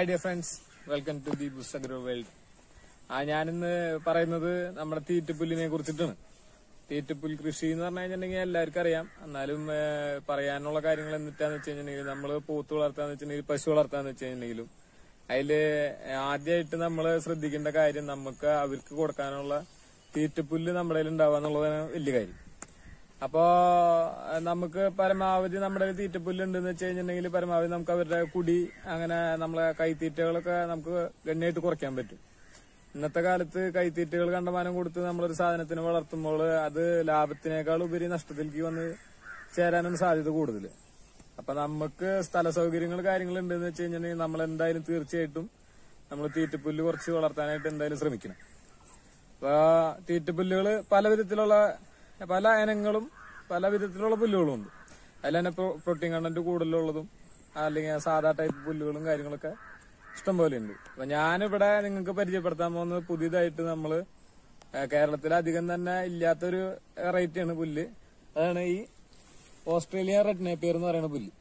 Dear friends welcome to the ബുസഗ്രോ world ആ ഞാനിന്ന് പറയുന്നത് നമ്മുടെ തീറ്റപ്പുല്ലിനെ കുറിച്ചിട്ടാണ് തീറ്റപ്പുൽ കൃഷി എന്ന് പറഞ്ഞു കഴിഞ്ഞിട്ടുണ്ടെങ്കിൽ എല്ലാവർക്കും അറിയാം എന്നാലും ഏഹ്, പറയാനുള്ള കാര്യങ്ങൾ എന്നിട്ടാന്ന് വെച്ച് കഴിഞ്ഞിട്ടുണ്ടെങ്കിൽ നമ്മൾ പോത്ത് വളർത്താന്ന് വെച്ചിട്ടുണ്ടെങ്കിൽ പശു വളർത്താന്ന് വെച്ച് കഴിഞ്ഞിട്ടുണ്ടെങ്കിലും അതില് ആദ്യമായിട്ട് നമ്മൾ ശ്രദ്ധിക്കേണ്ട കാര്യം നമുക്ക് അവർക്ക് കൊടുക്കാനുള്ള തീറ്റപ്പുല്ല് നമ്മുടെ കയ്യിൽ ഉണ്ടാവുക എന്നുള്ളതാണ് വലിയ കാര്യം അപ്പോ അഹ് നമുക്ക് പരമാവധി നമ്മുടെ കയ്യിൽ തീറ്റപ്പുല്ല് ഉണ്ടെന്ന് വെച്ച് കഴിഞ്ഞിട്ടുണ്ടെങ്കിൽ പരമാവധി നമുക്ക് അവരുടെ കുടി അങ്ങനെ നമ്മളെ കൈത്തീറ്റകളൊക്കെ നമുക്ക് ഗണ്യമായിട്ട് കുറയ്ക്കാൻ പറ്റും ഇന്നത്തെ കാലത്ത് കൈത്തീറ്റകൾ കണ്ടമാനം കൊടുത്ത് നമ്മളൊരു സാധനത്തിന് വളർത്തുമ്പോൾ അത് ലാഭത്തിനേക്കാൾ ഉപരി നഷ്ടത്തിലേക്ക് വന്ന് ചേരാനാണ് സാധ്യത കൂടുതൽ അപ്പൊ നമുക്ക് സ്ഥല സൗകര്യങ്ങൾ കാര്യങ്ങൾ ഉണ്ടെന്ന് വെച്ച് കഴിഞ്ഞിട്ടുണ്ടെങ്കിൽ നമ്മൾ എന്തായാലും തീർച്ചയായിട്ടും നമ്മൾ തീറ്റപ്പുല്ല് കുറച്ച് വളർത്താനായിട്ട് എന്തായാലും ശ്രമിക്കണം അപ്പൊ തീറ്റപ്പുല്ലുകള് പല വിധത്തിലുള്ള പല ഇനങ്ങളും പല വിധത്തിലുള്ള പുല്ലുകളും ഉണ്ട് അതിൽ തന്നെ പ്രോ- പ്രോട്ടീൻ കണ്ടന്റ് കൂടുതലുള്ളതും അല്ലെങ്കിൽ സാധാ ടൈപ്പ് പുല്ലുകളും കാര്യങ്ങളൊക്കെ ഇഷ്ടം പോലെ ഉണ്ട് അപ്പൊ ഞാനിവിടെ നിങ്ങൾക്ക് പരിചയപ്പെടുത്താൻ പോകുന്നത് പുതിയതായിട്ട് നമ്മള് ഏഹ്, കേരളത്തിൽ അധികം തന്നെ ഇല്ലാത്തൊരു വെറൈറ്റി ആണ് പുല്ല് അതാണ് ഈ ഓസ്ട്രേലിയ റെഡ് നേപ്പിയർ എന്ന് പറയുന്ന പുല്ല്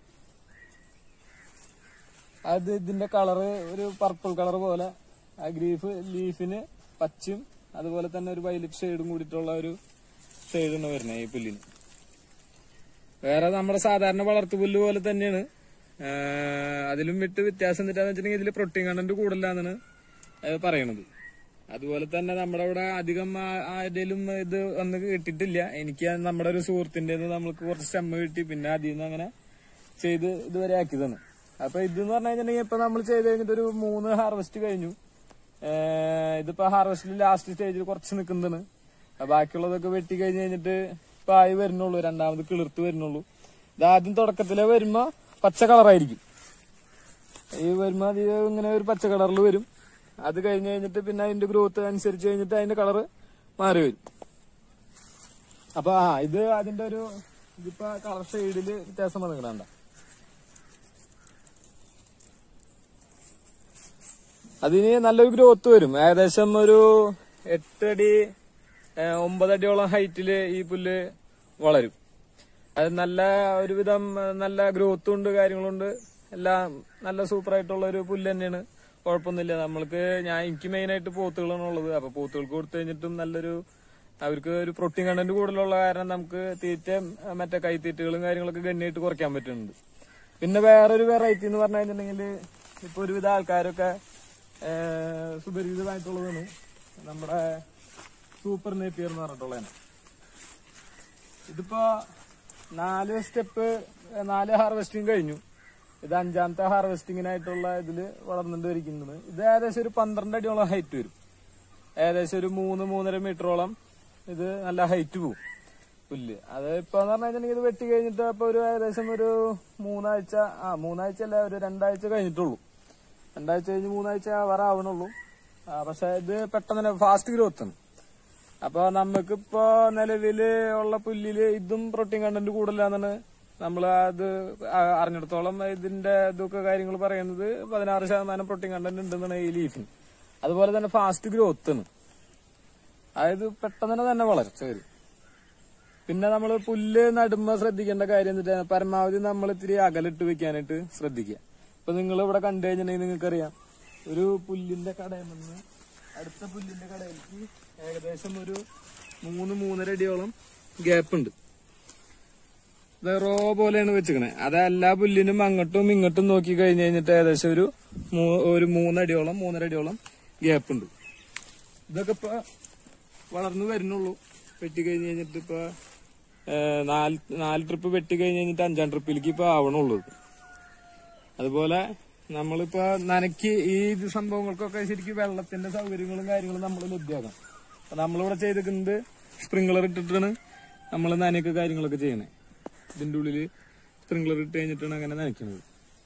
അത് ഇതിന്റെ കളറ് ഒരു പർപ്പിൾ കളർ പോലെ ആ ഗ്രീഫ് ലീഫിന് പച്ചയും അതുപോലെ തന്നെ ഒരു വൈലറ്റ് ഷെയ്ഡും കൂടിയിട്ടുള്ള ഒരു ഷെയ്ഡാണ് വരുന്നത് ഈ പുല്ലിന് വേറെ നമ്മുടെ സാധാരണ വളർത്തു പുല്ല് പോലെ തന്നെയാണ് ആ, അതിലും വിട്ട് വ്യത്യാസം എന്താണെന്ന് വെച്ചിട്ടുണ്ടെങ്കിൽ ഇതിൽ പ്രോട്ടീൻ കണ്ടന്റ് കൂടുതലാണെന്നാണ് അത് പറയണത് അതുപോലെ തന്നെ നമ്മുടെ അവിടെ അധികം ആ- ആരുടെയും ഇത് വന്ന് കിട്ടിയിട്ടില്ല എനിക്ക് നമ്മുടെ ഒരു സുഹൃത്തിന്റെ നമ്മൾക്ക് കുറച്ച് സ്റ്റെമ്മ് കിട്ടി പിന്നെ അതിൽ നിന്ന് അങ്ങനെ ചെയ്ത് ഇതുവരെ ആക്കിയതാണ് അപ്പൊ ഇതെന്ന് പറഞ്ഞു കഴിഞ്ഞിട്ടുണ്ടെങ്കിൽ ഇപ്പൊ നമ്മൾ ചെയ്ത് കഴിഞ്ഞിട്ട് ഒരു മൂന്ന് ഹാർവെസ്റ്റ് കഴിഞ്ഞു ഏഹ് ഇതിപ്പോ ഹാർവെസ്റ്റിൽ ലാസ്റ്റ് സ്റ്റേജിൽ കുറച്ച് നിൽക്കുന്നതാണ് ബാക്കിയുള്ളതൊക്കെ വെട്ടി കഴിഞ്ഞ് കഴിഞ്ഞിട്ട് ഇപ്പൊ ആയി വരുന്നുള്ളൂ രണ്ടാമത് കിളിർത്ത് വരുന്നുള്ളൂ ഇത് ആദ്യം തുടക്കത്തിലെ വരുമ്പോ പച്ച കളറായിരിക്കും ഈ വരുമ്പോ അത് ഇങ്ങനെ ഒരു പച്ച കളറിൽ വരും അത് കഴിഞ്ഞ് കഴിഞ്ഞിട്ട് പിന്നെ അതിന്റെ ഗ്രോത്ത് അനുസരിച്ച് കഴിഞ്ഞിട്ട് അതിന്റെ കളറ് മാറി വരും അപ്പൊ ആ ഇത് അതിന്റെ ഒരു ഇതിപ്പോ കളർ ഷെയ്ഡില് വ്യത്യാസം വന്നിക്കണ്ട അതിന് നല്ലൊരു ഗ്രോത്ത് വരും ഏകദേശം ഒരു എട്ടടി ഏഹ്, ഒമ്പതടിയോളം ഹൈറ്റില് ഈ പുല്ല് വളരും അത് നല്ല ഒരുവിധം ഏഹ്, നല്ല ഗ്രോത്തും ഉണ്ട് കാര്യങ്ങളുണ്ട് എല്ലാം നല്ല സൂപ്പർ ആയിട്ടുള്ള ഒരു പുല്ല് തന്നെയാണ് കുഴപ്പമൊന്നുമില്ല നമ്മൾക്ക് ഞാൻ എനിക്ക് മെയിൻ ആയിട്ട് പോത്തുകളാണ് ഉള്ളത് അപ്പൊ പോത്തുകൾക്ക് കൊടുത്തു കഴിഞ്ഞിട്ടും നല്ലൊരു അവർക്ക് ഒരു പ്രോട്ടീൻ കണ്ടന്റ് കൂടുതലുള്ള കാരണം നമുക്ക് തീറ്റ ഏഹ്, മറ്റേ കൈത്തീറ്റകളും കാര്യങ്ങളൊക്കെ ഗണ്യമായിട്ട് കുറയ്ക്കാൻ പറ്റുന്നുണ്ട് പിന്നെ വേറൊരു വെറൈറ്റി എന്ന് പറഞ്ഞു കഴിഞ്ഞിട്ടുണ്ടെങ്കിൽ ഇപ്പൊ ഒരുവിധ ആൾക്കാരൊക്കെ ഏഹ്, സുപരിചിതമായിട്ടുള്ളതാണ് നമ്മുടെ സൂപ്പർ നേപ്പിയർ എന്ന് പറഞ്ഞിട്ടുള്ളതാണ് ഇതിപ്പോ നാല് സ്റ്റെപ്പ് നാല് ഹാർവെസ്റ്റിംഗ് കഴിഞ്ഞു ഇത് അഞ്ചാമത്തെ ഹാർവെസ്റ്റിങ്ങിനായിട്ടുള്ള ഇതില് വളർന്നുകൊണ്ടിരിക്കുന്നത് ഇത് ഏകദേശം ഒരു പന്ത്രണ്ട് അടിയോളം ഹൈറ്റ് വരും ഏകദേശം ഒരു മൂന്ന് മൂന്നര മീറ്ററോളം ഇത് നല്ല ഹൈറ്റ് പോകും പുല്ല് അത് ഇപ്പൊ എന്ന് പറഞ്ഞിട്ടുണ്ടെങ്കിൽ ഇത് വെട്ടി കഴിഞ്ഞിട്ട് ഇപ്പൊ ഒരു ഏകദേശം ഒരു മൂന്നാഴ്ച ആ മൂന്നാഴ്ച അല്ല ഒരു രണ്ടാഴ്ച കഴിഞ്ഞിട്ടുള്ളൂ രണ്ടാഴ്ച കഴിഞ്ഞ് മൂന്നാഴ്ച വരെ ആവണുള്ളൂ ആ, പക്ഷെ ഇത് പെട്ടെന്ന് തന്നെ ഫാസ്റ്റ് ഗ്രോത്ത് ആണ് അപ്പൊ നമുക്കിപ്പോ നിലവില് ഉള്ള പുല്ലില് ഇതും പ്രോട്ടീൻ കണ്ടന്റ് കൂടുതലാന്നാണ് നമ്മൾ അത് അ- അറിഞ്ഞിടത്തോളം ഇതിന്റെ ഇതൊക്കെ കാര്യങ്ങൾ പറയുന്നത് പതിനാറ് ശതമാനം പ്രോട്ടീൻ കണ്ടന്റ് ഉണ്ടെന്നാണ് ഈ ലീഫിന് അതുപോലെ തന്നെ ഫാസ്റ്റ് ഗ്രോത്ത് ആണ് അതായത് പെട്ടെന്ന് തന്നെ വളർച്ച വരും പിന്നെ നമ്മൾ പുല്ല് നടുമ്പോ ശ്രദ്ധിക്കേണ്ട കാര്യം എന്നിട്ട് പരമാവധി നമ്മൾ ഇത്തിരി അകലിട്ട് വെക്കാനായിട്ട് ശ്രദ്ധിക്കുക ഇപ്പൊ നിങ്ങൾ ഇവിടെ കണ്ടു കഴിഞ്ഞിട്ടുണ്ടെങ്കിൽ നിങ്ങൾക്കറിയാം ഒരു പുല്ലിന്റെ കടയിൽ നിന്ന് അടുത്ത പുല്ലിന്റെ കടയിലേക്ക് ഏകദേശം ഒരു മൂന്ന് മൂന്നര അടിയോളം ഗ്യാപ്പ് ഉണ്ട് ഇത് റോ പോലെയാണ് വെച്ചിക്കണേ അത് എല്ലാ പുല്ലിനും അങ്ങോട്ടും ഇങ്ങോട്ടും നോക്കി കഴിഞ്ഞ് കഴിഞ്ഞിട്ട് ഏകദേശം ഒരു മൂ- ഒരു മൂന്നടിയോളം മൂന്നര അടിയോളം ഗ്യാപ്പ് ഉണ്ട് ഇതൊക്കെ ഇപ്പൊ വളർന്നു വരുന്നുള്ളൂ വെട്ടി കഴിഞ്ഞ് കഴിഞ്ഞിട്ട് ഇപ്പൊ ഏഹ്, നാല് നാല് ട്രിപ്പ് വെട്ടി കഴിഞ്ഞ് കഴിഞ്ഞിട്ട് അഞ്ചാം ട്രിപ്പിലേക്ക് ഇപ്പൊ ആവണുള്ളൂ ഇത്. അതുപോലെ നമ്മളിപ്പോ നനയ്ക്ക് ഈ ഇത് സംഭവങ്ങൾക്കൊക്കെ ശരിക്കും വെള്ളത്തിന്റെ സൗകര്യങ്ങളും കാര്യങ്ങളും നമ്മൾ ലഭ്യമാക്കണം അപ്പൊ നമ്മളിവിടെ ചെയ്തിരിക്കുന്നത് സ്പ്രിംഗ്ലർ ഇട്ടിട്ടാണ് നമ്മൾ നനയ്ക്ക് കാര്യങ്ങളൊക്കെ ചെയ്യണേ ഇതിന്റെ ഉള്ളില് സ്പ്രിംഗ്ലർ ഇട്ട് കഴിഞ്ഞിട്ടാണ് അങ്ങനെ നനയ്ക്കുന്നത്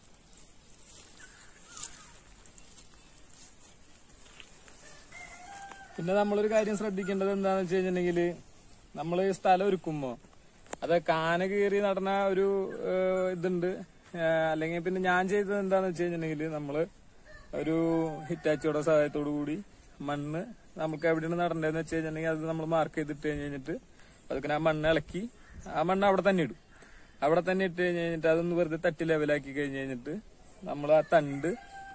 പിന്നെ നമ്മളൊരു കാര്യം ശ്രദ്ധിക്കേണ്ടത് എന്താണെന്ന് വെച്ച് കഴിഞ്ഞിട്ടുണ്ടെങ്കിൽ നമ്മൾ സ്ഥലം ഒരുക്കുമ്പോ അത് കാന കീറി നടന്ന ഒരു ഏഹ്, ഇതുണ്ട് ഏഹ്, അല്ലെങ്കിൽ പിന്നെ ഞാൻ ചെയ്തത് എന്താന്ന് വെച്ച് കഴിഞ്ഞിട്ടുണ്ടെങ്കിൽ നമ്മള് ഒരു ഹിറ്റാച്ചിയുടെ സഹായത്തോടു കൂടി മണ്ണ് നമുക്ക് എവിടെയാണ് നടണ്ടതെന്ന് വെച്ച് കഴിഞ്ഞിട്ടുണ്ടെങ്കിൽ അത് നമ്മൾ മാർക്ക് ചെയ്തിട്ട് കഴിഞ്ഞ് കഴിഞ്ഞിട്ട് അതൊക്കെ ആ മണ്ണ് ഇളക്കി ആ മണ്ണ് അവിടെ തന്നെ ഇടും അവിടെ തന്നെ ഇട്ട് കഴിഞ്ഞ് കഴിഞ്ഞിട്ട് അതൊന്ന് വെറുതെ തട്ടി ലെവലാക്കി കഴിഞ്ഞ് കഴിഞ്ഞിട്ട് നമ്മൾ ആ തണ്ട്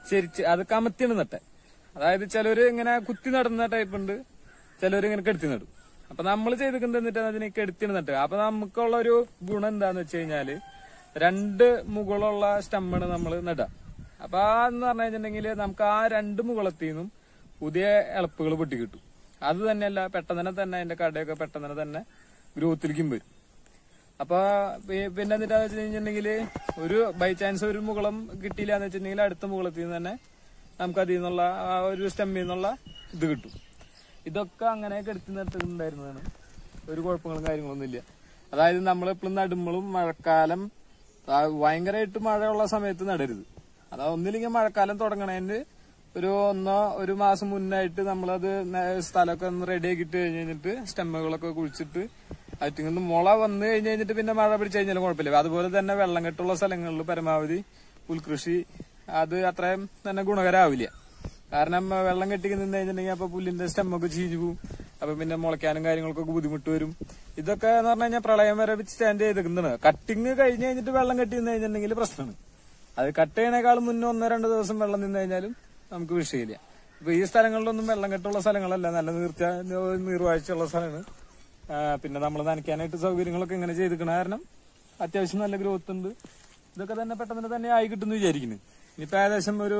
ശരിച്ച് അത് കമത്തിയാണ് നട്ടെ അതായത് ചിലര് ഇങ്ങനെ കുത്തി നടുന്ന ടൈപ്പ് ഉണ്ട് ചിലര് ഇങ്ങനെ കെടുത്തി നടും അപ്പൊ നമ്മൾ ചെയ്തിരിക്കുന്നത് എന്നിട്ടാണ് അതിനെ കെടുത്തി നട്ട് അപ്പൊ നമുക്കുള്ള ഒരു ഗുണം എന്താന്ന് വെച്ച് കഴിഞ്ഞാല് രണ്ട് മുകളുള്ള സ്റ്റമ്മാണ് നമ്മൾ നടുക അപ്പൊ ആ എന്ന് പറഞ്ഞു കഴിഞ്ഞിട്ടുണ്ടെങ്കിൽ നമുക്ക് ആ രണ്ട് മുകളത്തിൽ നിന്നും പുതിയ എളുപ്പുകൾ പൊട്ടി കിട്ടും അത് തന്നെയല്ല പെട്ടെന്ന് തന്നെ തന്നെ അതിന്റെ കടയൊക്കെ പെട്ടെന്ന് തന്നെ തന്നെ ഗ്രോത്തിലേക്കും വരും അപ്പൊ പി- പിന്നെ എന്നിട്ടാന്ന് വെച്ച് കഴിഞ്ഞിട്ടുണ്ടെങ്കിൽ ഒരു ബൈ ചാൻസ് ഒരു മുകളം കിട്ടിയില്ല എന്ന് വെച്ചിട്ടുണ്ടെങ്കിൽ അടുത്ത മുകളത്തിൽ നിന്ന് തന്നെ നമുക്ക് അതിൽ നിന്നുള്ള ആ ഒരു സ്റ്റമ്മിൽ നിന്നുള്ള ഇത് കിട്ടും ഇതൊക്കെ അങ്ങനെ കെടുത്തി നിർത്തുന്നുണ്ടായിരുന്നതാണ് ഒരു കുഴപ്പങ്ങളും കാര്യങ്ങളൊന്നും ഇല്ല അതായത് നമ്മൾ എപ്പോഴും നടുമ്പോഴും മഴക്കാലം ആ, ഭയങ്കരമായിട്ട് മഴയുള്ള സമയത്ത് നടരുത് അതാ ഒന്നില്ലെങ്കിൽ മഴക്കാലം തുടങ്ങണേന് ഒരു ഒന്നോ ഒരു മാസം മുന്നായിട്ട് നമ്മളത് ന- സ്ഥലമൊക്കെ ഒന്ന് റെഡി ആക്കിയിട്ട് കഴിഞ്ഞ് കഴിഞ്ഞിട്ട് സ്റ്റെമ്മുകളൊക്കെ കുഴിച്ചിട്ട് അതിങ്ങനെ മുള വന്നു കഴിഞ്ഞ് കഴിഞ്ഞിട്ട് പിന്നെ മഴ പിടിച്ചു കഴിഞ്ഞാലും കുഴപ്പമില്ല അതുപോലെ തന്നെ വെള്ളം കെട്ടുള്ള സ്ഥലങ്ങളിൽ പരമാവധി പുൽകൃഷി അത് അത്രയും തന്നെ ഗുണകരാവില്ല കാരണം ആ, വെള്ളം കെട്ടി നിന്ന് കഴിഞ്ഞിട്ടുണ്ടെങ്കിൽ അപ്പൊ പുല്ലിന്റെ സ്റ്റെമ്മൊക്കെ ചീഞ്ഞു പോകും അപ്പൊ പിന്നെ മുളയ്ക്കാനും കാര്യങ്ങൾക്കൊക്കെ ബുദ്ധിമുട്ട് വരും ഇതൊക്കെ എന്ന് പറഞ്ഞു കഴിഞ്ഞാൽ പ്രളയം വരെ സ്റ്റാൻഡ് ചെയ്തിരിക്കുന്നതാണ് കട്ടിങ് കഴിഞ്ഞ് കഴിഞ്ഞിട്ട് വെള്ളം കെട്ടി നിന്ന് കഴിഞ്ഞിട്ടുണ്ടെങ്കിൽ പ്രശ്നമാണ് അത് കട്ട് ചെയ്യണേക്കാളും മുന്നേ ഒന്നോ രണ്ടോ ദിവസം വെള്ളം നിന്ന് കഴിഞ്ഞാലും നമുക്ക് വിഷയമില്ല ഇപ്പൊ ഈ സ്ഥലങ്ങളിലൊന്നും വെള്ളം കെട്ടുള്ള സ്ഥലങ്ങളല്ല നല്ല നീർച്ച നീർവാഴ്ചയുള്ള സ്ഥലമാണ് ആ, പിന്നെ നമ്മൾ നനയ്ക്കാനായിട്ട് സൗകര്യങ്ങളൊക്കെ ഇങ്ങനെ ചെയ്തിരിക്കണ കാരണം അത്യാവശ്യം നല്ല ഗ്രോത്ത് ഉണ്ട് ഇതൊക്കെ തന്നെ പെട്ടെന്ന് തന്നെ ആയി കിട്ടുമെന്ന് വിചാരിക്കുന്നു ഇനിയിപ്പോ ഏകദേശം ഒരു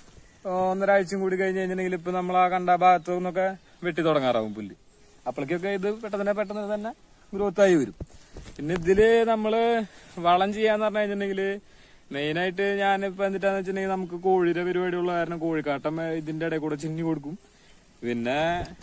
ആ, ഒന്നരാഴ്ചയും കൂടി കഴിഞ്ഞ് കഴിഞ്ഞിട്ടുണ്ടെങ്കിൽ ഇപ്പൊ നമ്മൾ ആ കണ്ട ഭാഗത്തു നിന്നൊക്കെ വെട്ടി തുടങ്ങാറാവും പുല്ല് അപ്പോഴേക്കൊക്കെ ഇത് പെട്ടെന്ന് പെട്ടെന്ന് തന്നെ ഗ്രോത്ത് ആയി വരും പിന്നെ ഇതില് നമ്മള് വളം ചെയ്യാന്ന് പറഞ്ഞു കഴിഞ്ഞിട്ടുണ്ടെങ്കിൽ മെയിനായിട്ട് ഞാനിപ്പോ എന്നിട്ടാന്ന് വെച്ചിട്ടുണ്ടെങ്കിൽ നമുക്ക് കോഴിയുടെ പരിപാടിയുള്ള കാരണം കോഴിക്കാട്ടം ഇതിന്റെ ഇടയിൽ കൂടെ ചിന്നി കൊടുക്കും പിന്നെ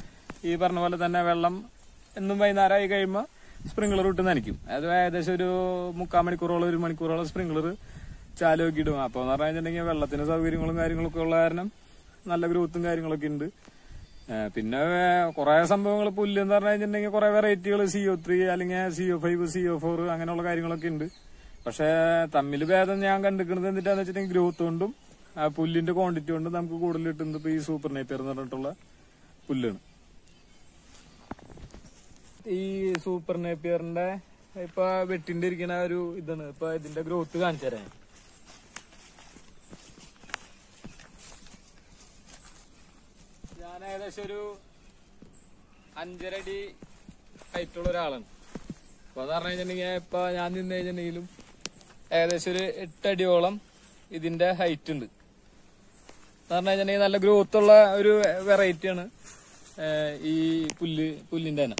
ഈ പറഞ്ഞ പോലെ തന്നെ വെള്ളം എന്നും വൈകുന്നേരമായി കഴിയുമ്പോൾ സ്പ്രിംഗ്ലർ ഇട്ട് നനയ്ക്കും അത് ഏകദേശം ഒരു മുക്കാൽ മണിക്കൂറോളം ഒരു മണിക്കൂറോളം സ്പ്രിംഗ്ലർ ചാലുമൊക്കെ ഇടും അപ്പൊ എന്ന് പറഞ്ഞിട്ടുണ്ടെങ്കിൽ വെള്ളത്തിന് സൗകര്യങ്ങളും കാര്യങ്ങളൊക്കെ ഉള്ള കാരണം നല്ല ഗ്രോത്തും കാര്യങ്ങളൊക്കെ ഉണ്ട് ഏഹ് പിന്നെ കുറെ സംഭവങ്ങൾ പുല്ല് എന്ന് പറഞ്ഞു കഴിഞ്ഞിട്ടുണ്ടെങ്കിൽ കുറെ വെറൈറ്റികൾ സി ഒ ത്രീ അല്ലെങ്കിൽ C O five C O four അങ്ങനെയുള്ള കാര്യങ്ങളൊക്കെ ഉണ്ട് പക്ഷെ തമ്മിൽ ഭേദം ഞാൻ കണ്ടിരിക്കുന്നത് എന്നിട്ടാന്ന് വെച്ചിട്ടുണ്ടെങ്കിൽ ഗ്രോത്ത് കൊണ്ടും ആ പുല്ലിന്റെ ക്വാണ്ടിറ്റി കൊണ്ടും നമുക്ക് കൂടുതൽ കിട്ടുന്നത് ഇപ്പൊ ഈ സൂപ്പർ നേപ്പിയർ എന്ന് പറഞ്ഞിട്ടുള്ള പുല്ലാണ് ഈ സൂപ്പർ നേപ്പിയറിന്റെ ഇപ്പൊ വെട്ടിന്റെ ഇരിക്കുന്ന ഒരു ഇതാണ് ഇപ്പൊ ഇതിന്റെ ഗ്രോത്ത് കാണിച്ചു തരാൻ ഞാൻ ഏകദേശം ഒരു അഞ്ചരടി ഹൈറ്റുള്ള ഒരാളാണ് അപ്പൊ അത് പറഞ്ഞു കഴിഞ്ഞിട്ടുണ്ടെങ്കിൽ ഇപ്പൊ ഞാൻ നിന്ന് കഴിഞ്ഞിട്ടുണ്ടെങ്കിലും ഏകദേശം ഒരു എട്ടടിയോളം ഇതിന്റെ ഹൈറ്റ് ഉണ്ട് എന്ന് പറഞ്ഞു കഴിഞ്ഞിട്ടുണ്ടെങ്കിൽ നല്ല ഗ്രോത്ത് ഉള്ള ഒരു വെറൈറ്റി ആണ് ഏഹ് ഈ പുല്ല് പുല്ലിന്റെ തന്നെ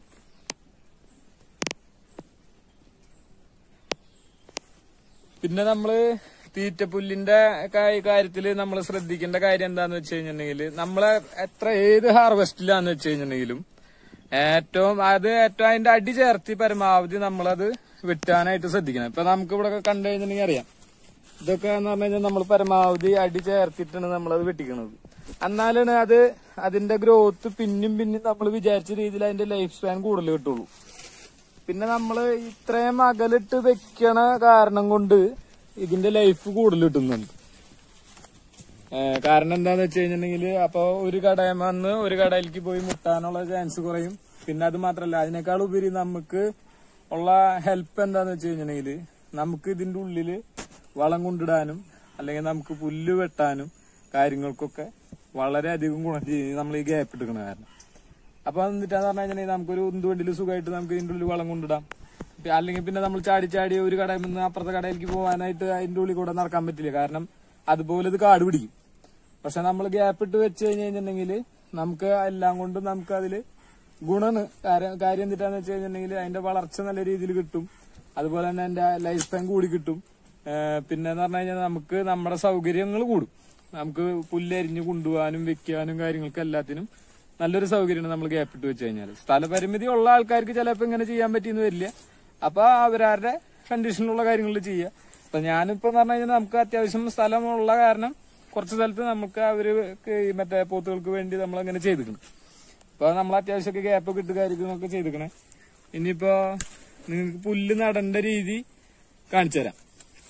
പിന്നെ നമ്മള് തീറ്റപ്പുല്ലിന്റെ കാ- കാര്യത്തില് നമ്മൾ ശ്രദ്ധിക്കേണ്ട കാര്യം എന്താന്ന് വെച്ച് കഴിഞ്ഞിട്ടുണ്ടെങ്കിൽ നമ്മളെ എത്ര ഏത് ഹാർവെസ്റ്റിലാന്ന് വെച്ച് കഴിഞ്ഞിട്ടുണ്ടെങ്കിലും ഏറ്റവും അത് ഏറ്റവും അതിന്റെ അടി ചേർത്തി പരമാവധി നമ്മളത് വെട്ടാനായിട്ട് ശ്രദ്ധിക്കണം ഇപ്പൊ നമുക്ക് ഇവിടെ കണ്ടു കഴിഞ്ഞിട്ടുണ്ടെങ്കിൽ അറിയാം ഇതൊക്കെ എന്ന് പറഞ്ഞു കഴിഞ്ഞാൽ നമ്മൾ പരമാവധി അടി ചേർത്തിട്ടാണ് നമ്മളത് വെട്ടിക്കണത് എന്നാലാണ് അത് അതിന്റെ ഗ്രോത്ത് പിന്നും പിന്നും നമ്മൾ വിചാരിച്ച രീതിയിൽ അതിന്റെ ലൈഫ് സ്പാൻ കൂടുതൽ കിട്ടുള്ളൂ പിന്നെ നമ്മള് ഇത്രയും അകലിട്ട് വെക്കണ കാരണം കൊണ്ട് ഇതിന്റെ ലൈഫ് കൂടുതൽ കിട്ടുന്നുണ്ട് ഏഹ് കാരണം എന്താന്ന് വെച്ച് കഴിഞ്ഞിട്ടുണ്ടെങ്കിൽ അപ്പൊ ഒരു കടയിൽ വന്ന് ഒരു കടയിലേക്ക് പോയി മുട്ടാനുള്ള ചാൻസ് കുറയും പിന്നെ അത് മാത്രല്ല അതിനേക്കാൾ ഉപരി നമുക്ക് ഉള്ള ഹെൽപ്പ് എന്താന്ന് വെച്ച് കഴിഞ്ഞിട്ടുണ്ടെങ്കിൽ നമുക്ക് ഇതിന്റെ ഉള്ളില് വളം കൊണ്ടിടാനും അല്ലെങ്കിൽ നമുക്ക് പുല്ല് വെട്ടാനും കാര്യങ്ങൾക്കൊക്കെ വളരെയധികം ഗുണം ചെയ്യും നമ്മൾ ഈ ഗ്യാപ്പ് എടുക്കണ കാരണം അപ്പൊ എന്നിട്ടാന്ന് പറഞ്ഞു കഴിഞ്ഞാൽ നമുക്കൊരു ഉന്തുവണ്ടിയിൽ സുഖമായിട്ട് നമുക്ക് ഇതിന്റെ ഉള്ളിൽ വളം കൊണ്ടിടാം പി- അല്ലെങ്കിൽ പിന്നെ നമ്മൾ ചാടി ചാടി ഒരു കടയിൽ നിന്ന് അപ്പുറത്തെ കടയിലേക്ക് പോകാനായിട്ട് അതിന്റെ ഉള്ളിൽ കൂടെ നടക്കാൻ പറ്റില്ല കാരണം അതുപോലെ ഇത് കാട് പിടിക്കും പക്ഷെ നമ്മൾ ഗ്യാപ്പ് ഇട്ട് വെച്ച് കഴിഞ്ഞ് കഴിഞ്ഞിട്ടുണ്ടെങ്കിൽ നമുക്ക് എല്ലാം കൊണ്ടും നമുക്ക് അതില് ഗുണമാണ് കാര്യം കാര്യം എന്തിട്ടാന്ന് വെച്ച് കഴിഞ്ഞിട്ടുണ്ടെങ്കിൽ അതിന്റെ വളർച്ച നല്ല രീതിയിൽ കിട്ടും അതുപോലെ തന്നെ അതിന്റെ ലൈഫ് സ്പാൻ കൂടി കിട്ടും ഏഹ് പിന്നെ എന്ന് പറഞ്ഞു കഴിഞ്ഞാൽ നമുക്ക് നമ്മുടെ സൗകര്യങ്ങൾ കൂടും നമുക്ക് പുല്ലരിഞ്ഞ് കൊണ്ടുപോകാനും വെക്കാനും കാര്യങ്ങൾക്ക് എല്ലാത്തിനും നല്ലൊരു സൗകര്യമാണ് നമ്മൾ ഗ്യാപ്പ് ഇട്ട് വെച്ച് കഴിഞ്ഞാൽ സ്ഥലപരിമിതി ഉള്ള ആൾക്കാർക്ക് ചിലപ്പോൾ ഇങ്ങനെ ചെയ്യാൻ പറ്റിയെന്ന് വരില്ല അപ്പൊ അവരവരുടെ കണ്ടീഷനിലുള്ള കാര്യങ്ങൾ ചെയ്യുക അപ്പൊ ഞാനിപ്പോ പറഞ്ഞു കഴിഞ്ഞാൽ നമുക്ക് അത്യാവശ്യം സ്ഥലമുള്ള കാരണം കുറച്ച് സ്ഥലത്ത് നമുക്ക് അവര് ഈ മറ്റേ പോത്തുകൾക്ക് വേണ്ടി നമ്മൾ അങ്ങനെ ചെയ്തിരിക്കണം അപ്പൊ നമ്മൾ അത്യാവശ്യമൊക്കെ ഗ്യാപ്പൊക്കെ ഇട്ട് കാര്യങ്ങളൊക്കെ ചെയ്തിരിക്കണേ ഇനിയിപ്പോ നിങ്ങൾക്ക് പുല്ല് നടേണ്ട രീതി കാണിച്ചു തരാം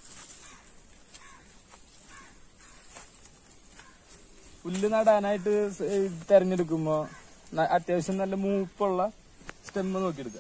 പുല്ല് നടാനായിട്ട് സ് ഈ തെരഞ്ഞെടുക്കുമ്പോ ന- അത്യാവശ്യം നല്ല മൂപ്പുള്ള സ്റ്റെമ്മ് നോക്കിയെടുക്കുക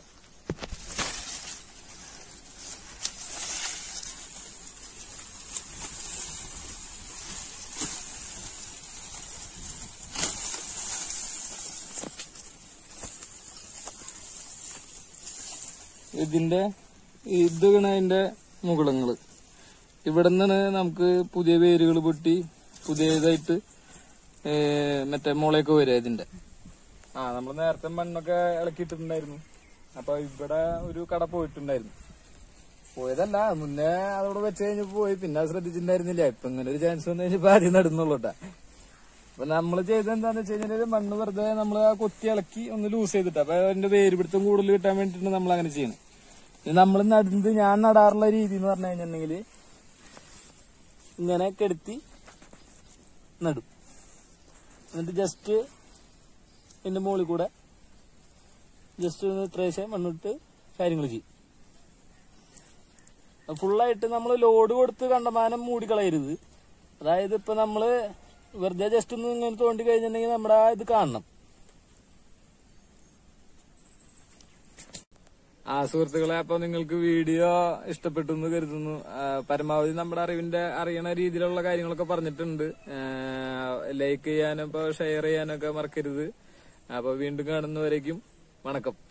ഇതിന്റെ ഇത് അതിന്റെ മുകുളങ്ങള് ഇവിടെ നിന്നാണ് നമുക്ക് പുതിയ വേരുകൾ പൊട്ടി പുതിയതായിട്ട് ഏ, മറ്റേ മുളയൊക്കെ വരിക ഇതിന്റെ ആ നമ്മൾ നേരത്തെ മണ്ണൊക്കെ ഇളക്കിയിട്ടുണ്ടായിരുന്നു അപ്പൊ ഇവിടെ ഒരു കട പോയിട്ടുണ്ടായിരുന്നു പോയതല്ല മുന്നേ അതോടെ വെച്ച് കഴിഞ്ഞപ്പോ പോയി പിന്നെ അത് ശ്രദ്ധിച്ചിട്ടുണ്ടായിരുന്നില്ല ഇപ്പൊ ഇങ്ങനെ ഒരു ചാൻസ് വന്നു കഴിഞ്ഞപ്പോ ആദ്യം നടുന്നുള്ളൂട്ടാ അപ്പൊ നമ്മൾ ചെയ്തത് എന്താന്ന് വെച്ച് കഴിഞ്ഞാല് മണ്ണ് വെറുതെ നമ്മൾ ആ കൊത്തി ഇളക്കി ഒന്ന് ലൂസ് ചെയ്തിട്ട് അപ്പൊ അതിന്റെ വേര് പിടുത്തം കൂടുതൽ കിട്ടാൻ വേണ്ടിട്ടാണ് നമ്മൾ അങ്ങനെ ചെയ്യണത് ഇത് നമ്മൾ നടുന്നത് ഞാൻ നടാറുള്ള രീതി എന്ന് പറഞ്ഞു കഴിഞ്ഞിട്ടുണ്ടെങ്കിൽ ഇങ്ങനെ കെടുത്തി നടും എന്നിട്ട് ജസ്റ്റ് ഇതിന്റെ മുകളിൽ കൂടെ ജസ്റ്റ് ഒന്ന് ഇത്രേശ മണ്ണിട്ട് കാര്യങ്ങൾ ചെയ്യും ഫുള്ളായിട്ട് നമ്മൾ ലോഡ് കൊടുത്ത് കണ്ടമാനം മൂടിക്കളയരുത് അതായത് ഇപ്പൊ നമ്മള് വെറുതെ ജസ്റ്റ് ഒന്ന് ഇങ്ങനെ തോണ്ടി കഴിഞ്ഞിട്ടുണ്ടെങ്കിൽ നമ്മുടെ ആ ഇത് കാണണം ആ സുഹൃത്തുക്കളെ അപ്പൊ നിങ്ങൾക്ക് വീഡിയോ ഇഷ്ടപ്പെട്ടു എന്ന് കരുതുന്നു ആ, പരമാവധി നമ്മുടെ അറിവിന്റെ അറിയണ രീതിയിലുള്ള കാര്യങ്ങളൊക്കെ പറഞ്ഞിട്ടുണ്ട് ലൈക്ക് ചെയ്യാനും ഇപ്പൊ ഷെയർ ചെയ്യാനൊക്കെ മറക്കരുത് അപ്പൊ വീണ്ടും കാണുന്നവരേക്കും വണക്കം